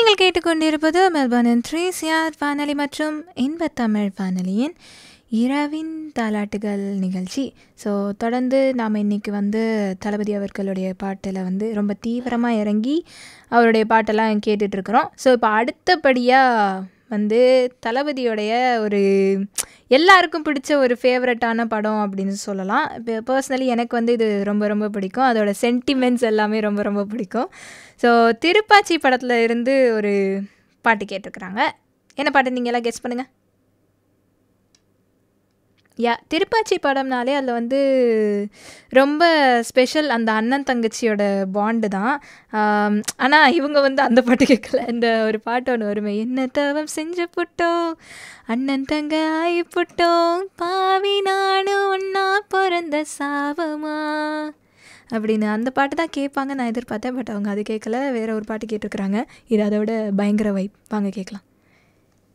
நீங்கள் கேட்டுக்கொண்டிருப்பது மெல்பர்னின் three CR வானொலி மற்றும் இன்பத்தமிழ் வானொலியின் இரவின் தாலாட்டுகள் நிகழ்ச்சி ஸோ தொடர்ந்து நாம் இன்றைக்கி வந்து தளபதி அவர்களுடைய பாட்டில் வந்து ரொம்ப தீவிரமாக இறங்கி அவருடைய பாட்டெல்லாம் கேட்டுட்ருக்குறோம் ஸோ இப்போ அடுத்தபடியாக வந்து தளபதியோடைய ஒரு எல்லாருக்கும் பிடிச்ச ஒரு ஃபேவரட்டான படம் அப்படின்னு சொல்லலாம் இப்போ பர்சனலி எனக்கு வந்து இது ரொம்ப ரொம்ப பிடிக்கும் அதோட சென்டிமெண்ட்ஸ் எல்லாமே ரொம்ப ரொம்ப பிடிக்கும் ஸோ திருப்பாச்சி படத்தில் இருந்து ஒரு பாட்டு கேட்டிருக்கிறாங்க என்ன பாட்டு நீங்கள் எல்லாம் கெஸ் பண்ணுங்கள் யா திருப்பாச்சி படம்னாலே அதில் வந்து ரொம்ப ஸ்பெஷல் அந்த அண்ணன் தங்கச்சியோட பாண்டு தான் ஆனால் இவங்க வந்து அந்த பாட்டு கேட்கல இந்த ஒரு பாட்டு ஒன்று வருமே என்ன தவம் செஞ்சு புட்டோம் அண்ணன் தங்க ஆயி புட்டோம் பாவி நானும் ஒன்றா பிறந்த சாபமா அப்படின்னு அந்த பாட்டு தான் கேட்பாங்க நான் எதிர்பார்த்தேன் பட் அவங்க அது கேட்கல வேற ஒரு பாட்டு கேட்டிருக்கிறாங்க இது அதோட பயங்கர வைப் வாங்க கேட்கலாம்